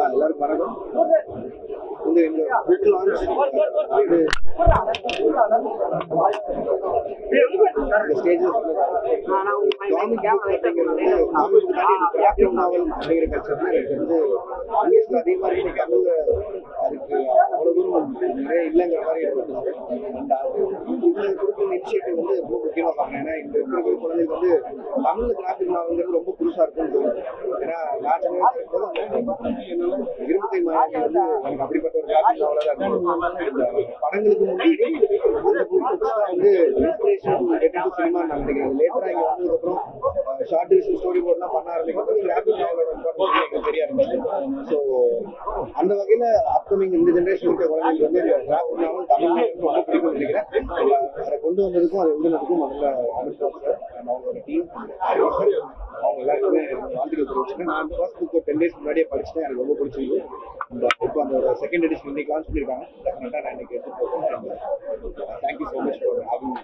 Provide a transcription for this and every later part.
எல்லாருக்கும் வணக்கம் இந்த இந்த புக் லான்ச் வந்து இந்த ஸ்டேஜில் காமிக் புக் அப்படிங்கிறது வந்து காமிக் கிராஃபிக் நாவல் அப்படிங்கிற கல்ச்சர்னா எனக்கு வந்து இங்கிலீஷ்ல அதிகமாக இருக்கு தமிழ்ல அதுக்கு அவ்வளோ தூரம் நிறைய இல்லைங்கிற மாதிரி இருந்தது அந்த அது இதுல கொடுத்த இனிஷியேட்டிவ் வந்து ரொம்ப முக்கியமாக பார்க்கணும் ஏன்னா இந்த இருக்கிற குழந்தைங்க வந்து தமிழ்ல கிராஃபிக் நாவல்ங்கிறது ரொம்ப புதுசாக இருக்கும்னு தோணும் ஏன்னா நான் சின்ன வயசுல இருக்கும்போது அந்த இருபத்தை மாநில வந்து எனக்கு அப்படிப்பட்ட ஒரு கிராஃபிக் நாவலாக தான் இருந்தது இந்த படங்களுக்கு முன்னாடி அந்த புக்ஸ் தான் வந்து இன்ஸ்பிரேஷன் கெட்டு சினிமா நான் நினைக்கிறேன் லேட்டரா இங்க வந்ததுக்கப்புறம் ஷார்ட் டிவிஷன் ஸ்டோரி போர்ட்லாம் பண்ண ஆரம்பிக்கும் கிராஃபிக் நாவலோட இம்பார்ட்டன்ஸ் எனக்கு தெரிய ஆரம்பிச்சு ஸோ அந்த வகையில அப்கமிங் இந்த ஜென்ரேஷன் இருக்க குழந்தைங்களுக்கு வந்து இந்த கிராஃபிக் நாவல் தமிழ் ரொம்ப பிடிக்கும்னு நினைக்கிறேன் அதை கொண்டு வந்ததுக்கும் அதை எழுதுனதுக்கும் முதல்ல அமித் சார் அவங்களோட டீம் அவங்க எல்லாருக்குமே வாழ்த்துக்கள் தெரிவிச்சுக்கேன் நான் அந்த ஃபர்ஸ்ட் புக் டென் டேஸ் முன்னாடியே படிச்சுட்டேன் எனக்கு ரொம்ப பிடிச்சிருக்கு இந்த இப்போ அந்த செகண்ட் எடிஷன் இன்னைக்கு லான்ச் பண்ணியிருக்காங்க டெஃபினட்டாக நான் இன்னைக்கு எடுத்து போகிறேன் thank you so much for having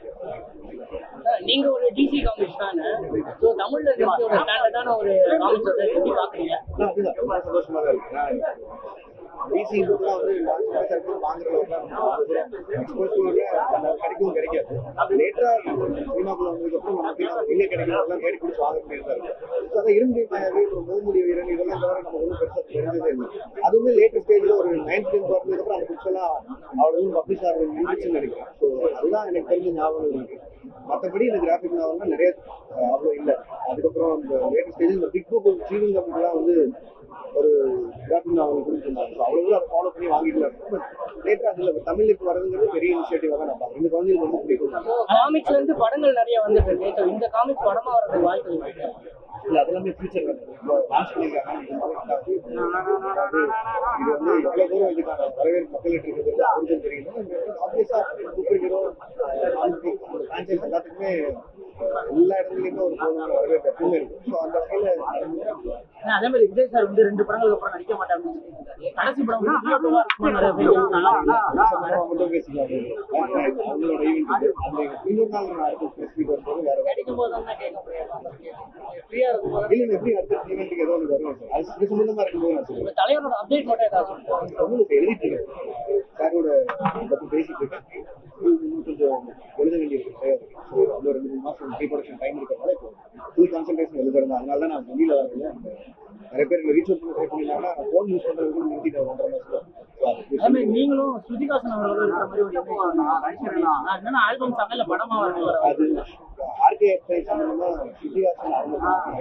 நீங்க ஒரு டிசி காமிக்ஸ் தானே ஸோ தமிழ்ல இருக்கிற ஒரு ஸ்டாண்டர்டான ஒரு காமிக்ஸ் வந்து எப்படி பாக்குறீங்க அதுதான் ரொம்ப சந்தோஷமா தான் இருக்கு நான் டிசி புக்லாம் வந்து லான்ச் பண்ண சர்க்கிள் வாங்குற அளவுக்கு எக்ஸ்போஸ்ல அந்த கிடைக்கும் கிடைக்காது லேட்டரா சினிமாக்குள்ள வந்ததுக்கப்புறம் நமக்கு எங்க கிடைக்கிறதெல்லாம் தேடி பிடிச்சி வாங்க முடியறதா இருக்கு ஸோ அதை இரும்பு மாயாவே ஒரு மூமுடி வீரன் இதெல்லாம் தவிர நம்ம ஒன்றும் பெருசாக தெரிஞ்சதே இல்லை அதுவுமே லேட்டர் ஸ்டேஜ்ல ஒரு நைன்த் டென்த் வரதுக்கப்புறம் அந்த புக்ஸ் எல்லாம் அவ்வளவு பப்ளிஷ் ஆகிறது இருந்துச்சுன்னு நினைக்கிறேன் ஸோ அதுதான் எனக்கு தெரிஞ்ச ஞாபகம் இருக்கு மற்றபடி இந்த கிராஃபிக் நாவல்லாம் நிறைய அஹ், அவ்வளோ இல்லை அதுக்கப்புறம் இந்த லேட்டர் ஸ்டேஜ் இந்த பிக் புக் சீவிங் கம்பெனிலாம் வந்து ஒரு கிராஃபிக் நாவல் கொடுத்துருந்தாங்க ஸோ அவ்வளோ அதை ஃபாலோ பண்ணி வாங்கிட்டு இருக்கோம் பட் லேட்டர் அதில் தமிழுக்கு வரதுங்கிறது பெரிய இனிஷியேட்டிவாக தான் நான் பார்க்குறேன் இந்த குழந்தைங்களுக்கு ரொம்ப பிடிக்கும் ஸோ காமிக்ஸ்ல இருந்து படங்கள் நிறைய வந்துட்டு இருக்கு ஸோ இந்த காமிக்ஸ் படமா வரதுக்கு வாய்ப்பு இருக்கு இல்ல அதெல்லாமே ஃபியூச்சர் இப்போ லான்ச் பண்ணியிருக்காங்க இது மாதிரி ரெண்டாவது அதாவது இது வந்து எவ்வளவு தூரம் இதுக்கான வரவேற்பு மக்கள்கிட்ட இருக்கிறது அவருக்கும் தெரியணும் ஆப்வியஸா சூப்பர் ஹீரோ அந்த ஃப்ரான்ச்சைஸ் எல்லாத்துக்குமே அஹ், எல்லா இடத்துலையுமே ஒரு போதுமான வரவேற்பு எப்பவுமே இருக்கும் ஸோ அந்த வகையில ஏன்னா அதே மாதிரி விஜய் சார் வந்து ரெண்டு படங்களுக்கு அப்புறம் நடிக்க மாட்டாங்கன்னு சொல்லியிருக்காரு கடைசி படம் வந்து தியேட்டர்ல இருக்குமா நிறைய பேர் கேட்டாங்க. சம்பவம் மட்டும் பேசிக்கலாம் அவங்களோட ஈவெண்ட் அந்த இன்னொரு நாள் நான் அடுத்த ஸ்பெசிஃபிக் வரும்போது வேற வேற நடிக்கும் போது தான் கேட்க முடியாது ஃப்ரீயா இருக்கும் போது இல்லை எப்படி அடுத்த ஈவெண்ட்டுக்கு ஏதோ ஒன்று வருவேன் சார் அது இது சம்பந்தமா இருக்கும்போது நான் சொல்லுவேன் உங்க தலைவரோட அப்டேட் மட்டும் ஏதாவது சொல்லுங்க. ஒன்றும் இப்போ எழுதிட்டு இருக்கேன் சாரோட பற்றி பேசிட்டு இருக்கேன் இன்னும் கொஞ்சம் எழுத வேண்டியிருக்கு ஸோ இன்னும் ரெண்டு மூணு மாதம் ப்ரீ ப்ரொடக்ஷன் டைம் இருக்கிறதால இப்போ ஃபுல் கான்சன்ட்ரேஷன் எழுதுறேன் அதனால தான் நான் வெளியில் வரல நிறைய பேர் ரீச் அவுட் பண்ண ட்ரை பண்ணியிருந்தாங்கன்னா நான் ஃபோன் யூஸ் பண்ணுறதுக்கு நிறுத்திட்டேன் ஒரு ஒன்றரை மாதத்தில் அதே மாதிரி நீங்களும் ஸ்ருதிகாசன் அவர்களோட இருக்கிற மாதிரி ஒரு எண்ணம் என்னன்னா ஆல்பம் சாங்க இல்ல படமா வரணும் அது ஆர்கே எக்ஸைஸ் சம்மந்தமாக சுத்திகாசன் அவங்க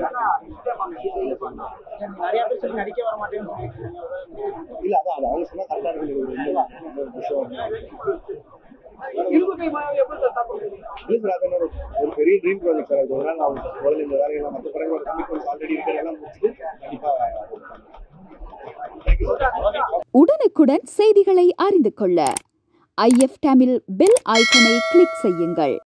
நிறைய பேர் சொல்லி நடிக்க வர மாட்டேன்னு சொல்லிட்டு இல்லை அதான் அது அவங்க சொன்னால் கரெக்டாக இருக்குது ஒரு இன்னொரு விஷயம் இல்லை சார் அது என்னோட ஒரு பெரிய ட்ரீம் ப்ராஜெக்ட் சார் அது ஒரு நாள் நான் முதல்ல இந்த வேலையெல்லாம் மற்ற படங்களோட கமிட்மெண்ட்ஸ் ஆல்ரெடி இருக்கிறதெல்லாம் முடிச்சுட்டு கண்டிப்பாக தேங்க்யூ சார் உடனுக்குடன் செய்திகளை அறிந்து கொள்ள ஐஎஃப் தமிழ் பெல் ஐக்கனை கிளிக் செய்யுங்கள்